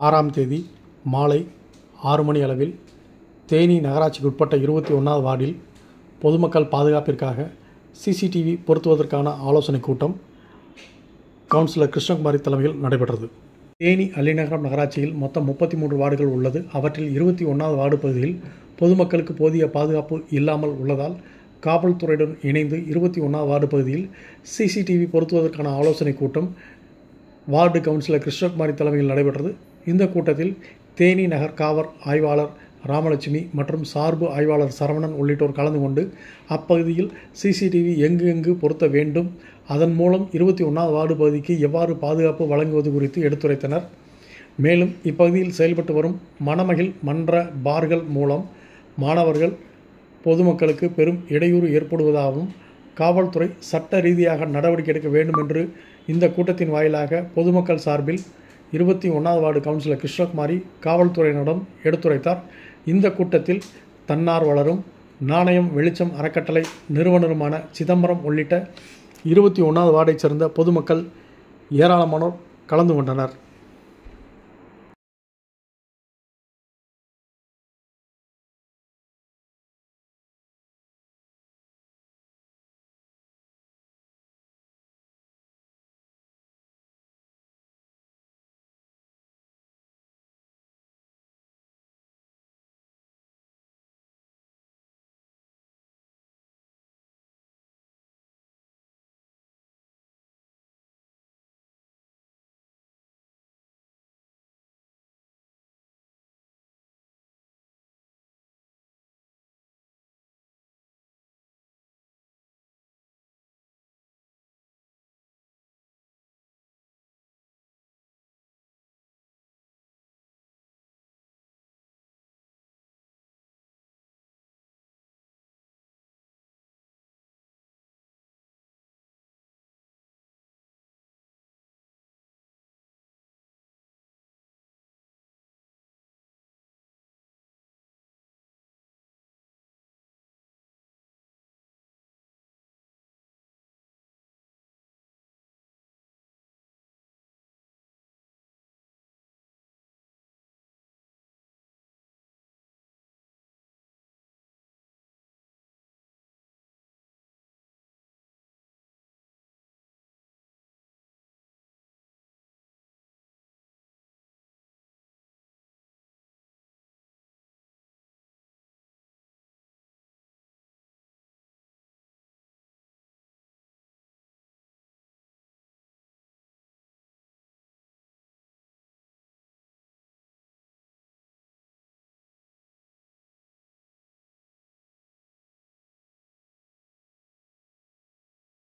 ஆறாம் தேதி மாலை ஆறு மணி அளவில் தேனி நகராட்சிக்கு உட்பட்ட இருபத்தி ஒன்றாவது வார்டில் பொதுமக்கள் பாதுகாப்பிற்காக சிசிடிவி பொருத்துவதற்கான ஆலோசனைக் கூட்டம் கவுன்சிலர் கிருஷ்ணகுமாரி தலைமையில் நடைபெற்றது தேனி அள்ளிநகரம் நகராட்சியில் மொத்தம் முப்பத்தி மூன்று வார்டுகள் உள்ளது அவற்றில் இருபத்தி ஒன்றாவது வார்டு பகுதியில் பொதுமக்களுக்கு போதிய பாதுகாப்பு இல்லாமல் உள்ளதால் காவல்துறையுடன் இணைந்து இருபத்தி ஒன்றாவது வார்டு பகுதியில் சிசிடிவி பொருத்துவதற்கான ஆலோசனைக் கூட்டம் வார்டு கவுன்சிலர் கிருஷ்ணகுமாரி தலைமையில் நடைபெற்றது இந்த கூட்டத்தில் தேனி நகர் காவல் ஆய்வாளர் ராமலட்சுமி மற்றும் சார்பு ஆய்வாளர் சரவணன் உள்ளிட்டோர் கலந்து கொண்டு அப்பகுதியில் சிசிடிவி எங்கு எங்கு பொருத்த வேண்டும் அதன் மூலம் இருபத்தி ஒன்றாவது வார்டு பகுதிக்கு எவ்வாறு பாதுகாப்பு வழங்குவது குறித்து எடுத்துரைத்தனர் மேலும் இப்பகுதியில் செயல்பட்டு வரும் மணமகிழ் மன்ற பார்கள் மூலம் மாணவர்கள் பொதுமக்களுக்கு பெரும் இடையூறு ஏற்படுவதாகவும் காவல்துறை சட்ட ரீதியாக நடவடிக்கை எடுக்க வேண்டும் என்று இந்த கூட்டத்தின் வாயிலாக பொதுமக்கள் சார்பில் இருபத்தி ஒன்றாவது வார்டு கவுன்சிலர் கிருஷ்ணகுமாரி காவல்துறையினரிடம் எடுத்துரைத்தார் இந்த கூட்டத்தில் தன்னார்வலரும் நாணயம் வெளிச்சம் அறக்கட்டளை நிறுவனருமான சிதம்பரம் உள்ளிட்ட இருபத்தி ஒன்றாவது வார்டைச் சேர்ந்த பொதுமக்கள் ஏராளமானோர் கலந்து கொண்டனர்